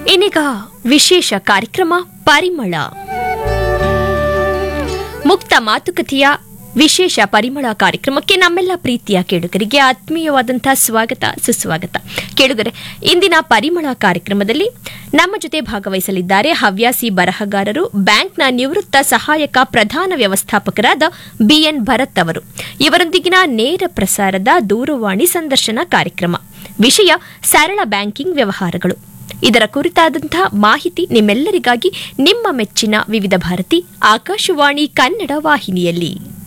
ಇನ್ನೀಗ ವಿಶೇಷ ಕಾರ್ಯಕ್ರಮ ಪರಿಮಳ ಮುಕ್ತ ಮಾತುಕತೆಯ ವಿಶೇಷ ಪರಿಮಳ ಕಾರ್ಯಕ್ರಮಕ್ಕೆ ನಮ್ಮೆಲ್ಲ ಪ್ರೀತಿಯ ಕೇಳುಗರಿಗೆ ಆತ್ಮೀಯವಾದಂತಹ ಸ್ವಾಗತ ಸುಸ್ವಾಗತ ಕೇಳುಗರೆ ಇಂದಿನ ಪರಿಮಳ ಕಾರ್ಯಕ್ರಮದಲ್ಲಿ ನಮ್ಮ ಜೊತೆ ಭಾಗವಹಿಸಲಿದ್ದಾರೆ ಹವ್ಯಾಸಿ ಬರಹಗಾರರು ಬ್ಯಾಂಕ್ನ ನಿವೃತ್ತ ಸಹಾಯಕ ಪ್ರಧಾನ ವ್ಯವಸ್ಥಾಪಕರಾದ ಬಿಎನ್ ಭರತ್ ಅವರು ಇವರೊಂದಿಗಿನ ನೇರ ಪ್ರಸಾರದ ದೂರವಾಣಿ ಸಂದರ್ಶನ ಕಾರ್ಯಕ್ರಮ ವಿಷಯ ಸರಳ ಬ್ಯಾಂಕಿಂಗ್ ವ್ಯವಹಾರಗಳು ಇದರ ಕುರಿತಾದಂತಹ ಮಾಹಿತಿ ನಿಮ್ಮೆಲ್ಲರಿಗಾಗಿ ನಿಮ್ಮ ಮೆಚ್ಚಿನ ವಿವಿಧ ಭಾರತಿ ಆಕಾಶವಾಣಿ ಕನ್ನಡ ವಾಹಿನಿಯಲ್ಲಿ